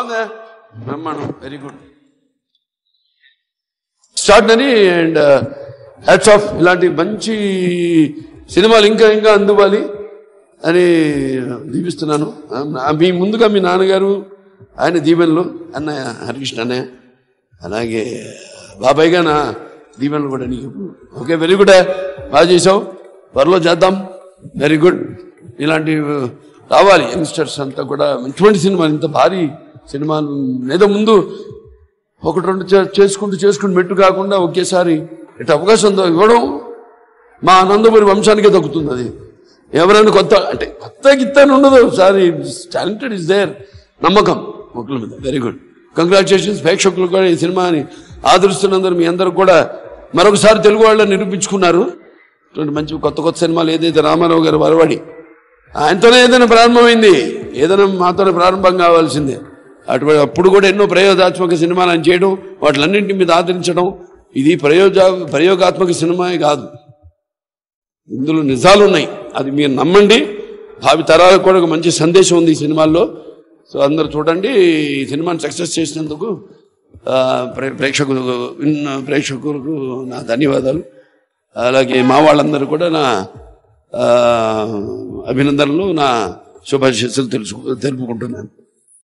బాగుందా బ్రహ్మాండం very good start అని అండ్ హ్యాట్స్ ఆఫ్ ఇలాంటి మంచి సినిమాలు ఇంకా ఇంకా అందువాలి అని దీపిస్తున్నాను ఆ, మీ ముందుగా మీ నాన్నగారు ఆయన దీవెనలు అన్నయ్య హరికృష్ణ అన్నయ్య అలాగే బాబాయ్గా నా దీవెనలు కూడా నీకు ఓకే వెరీ గుడ్ బాగా చేసావు త్వరలో చేద్దాం వెరీ గుడ్ ఇలాంటి రావాలి యంగ్స్టర్స్ అంతా కూడా ఇటువంటి సినిమాలు ఇంత భారీ సినిమాలు ఏదో ముందు ఒకటి రెండు చే- చేసుకుంటూ చేసుకుంటూ మెట్టు కాకుండా ఒకేసారి ఇటు అవకాశం దో- ఇవ్వడం మా ఆనందపురి వంశానికే దక్కుతుంది అది ఎవరైనా కొత్త అంటే కొత్త గిత్త అని ఉండదు సారీ టాలెంటెడ్ ఇస్ దేర్ నమ్మకం ఒకరి మీద వెరీ గుడ్ కంగ్రాచులేషన్స్ ప్రేక్షకులు కూడా ఈ సినిమాని ఆదరిస్తున్నందుకు మీ అందరూ కూడా మరొకసారి తెలుగు వాళ్ళని నిరూపించుకున్నారు ఇటువంటి మంచి కొత్త కొత్త సినిమాలు ఏదైతే రామారావు గారు వరవాడి ఆయనతోనే ఏదైనా ప్రారంభమైంది ఏదైనా మాతోనే ప్రారంభం కావాల్సిందే అటువంటి అప్పుడు కూడా ఎన్నో ప్రయోగాత్మక సినిమాలు ఆయన చేయడం వాటిలన్నింటి మీద ఆదరించడం ఇది ప్రయోజ ప్రయోగాత్మక సినిమాయే కాదు ఇందులో నిజాలు ఉన్నాయి అది మీరు నమ్మండి భావి తరాలకు కూడా ఒక మంచి సందేశం ఉంది ఈ సినిమాల్లో సో అందరు చూడండి ఈ సినిమాని సక్సెస్ చేసినందుకు ఆ, ప్రే- ప్రేక్షకులు విన్న ప్రేక్షకులకు నా ధన్యవాదాలు అలాగే మా వాళ్ళందరూ కూడా నా ఆ, అభినందనలు నా శుభాశీస్సులు తెలుసు తెలుపుకుంటున్నాను